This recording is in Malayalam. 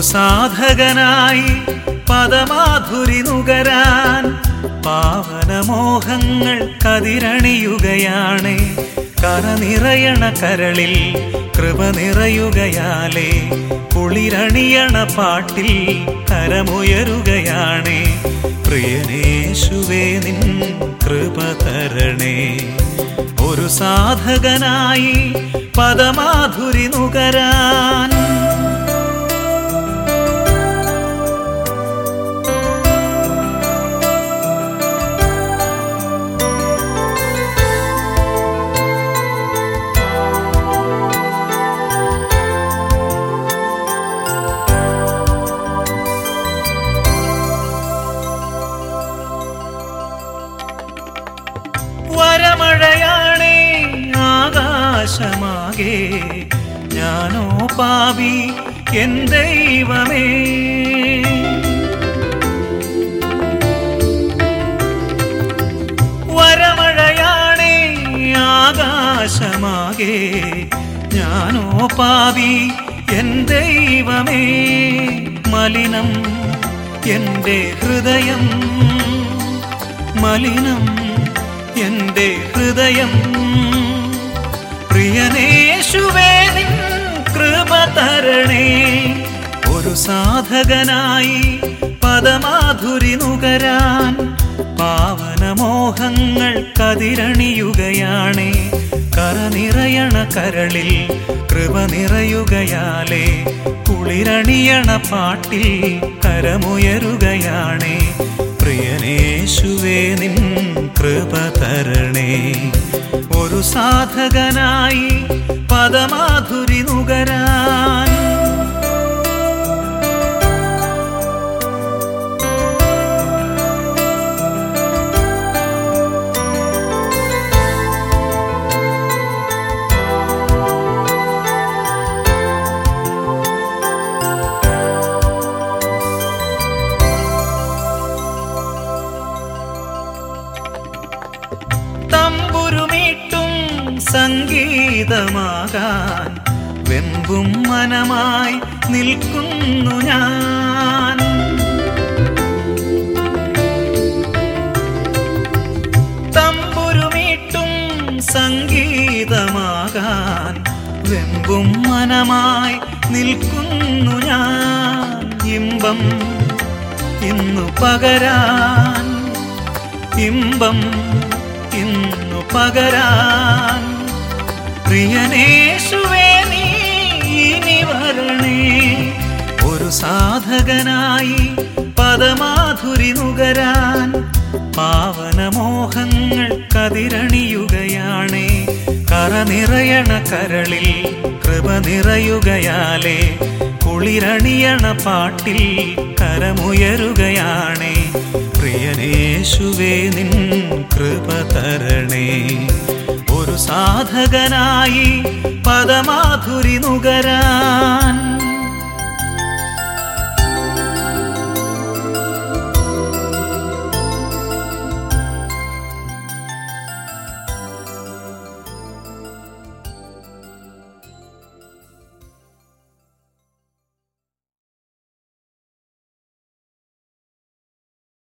സാധകനായി പദമാധുരി നുകരാൻ പാവനമോഹങ്ങൾ കതിരണിയുകയാണ് കര നിറയണ കരളിൽ കൃപ നിറയുകയാലേ കുളിരണിയണ പാട്ടിൽ കരമുയരുകയാണ് പ്രിയനേശുവേ നിൻ കൃപ തരണേ ഒരു സാധകനായി പദമാധുരി നുകരാൻ വരമഴയാണേ ആകാശമാകെ ഞാനോ പാപി എൻ ദൈവമേ വരമഴയാണേ ആകാശമാകെ ഞാനോ പാപി എൻ ദൈവമേ മലിനം എൻ്റെ ഹൃദയം മലിനം എൻ്റെ ഹൃദയം പ്രിയനേശുവേ നിൻ കൃപ തരണേ ഒരു സാധകനായി പദമാധുരി നുകരാൻ പാവനമോഹങ്ങൾ കതിരണിയുകയാണേ കര നിറയണ കരളിൽ കൃപ നിറയുകയാലേ കുളിരണിയണ പാട്ടിൽ കരമുയരുകയാണേ പ്രിയനേശുവേ നിൻ കൃപ തരണേ ഒരു സാധകനായി പദമാധുരി നുകരാൻ തമ്പുരുമീട്ടും സംഗീതമാകാൻ വെമ്പും മനമായി നിൽക്കുന്നു ഞാൻ തമ്പുരുമീട്ടും സംഗീതമാകാൻ വെമ്പും മനമായി നിൽക്കുന്നു ഞാൻ ഇമ്പം ഇന്നു പകരാൻ ഇമ്പം ഇന്നു പകരാൻ പ്രിയനേശുവേ നീ ഇനി വരണേ ഒരു സാധകനായി പദമാധുരി നുകരാൻ പാവനമോഹങ്ങൾ കതിരണിയുകയാണേ കറ നിറയണ കരളിൽ കൃപ നിറയുകയാലേ കുളിരണിയണ പാട്ടിൽ കരമുയരുകയാണേ പ്രിയനേശുവേ നിൻ കൃപ തരണേ ഒരു സാധകനായി പദമാധുരി നുകരാൻ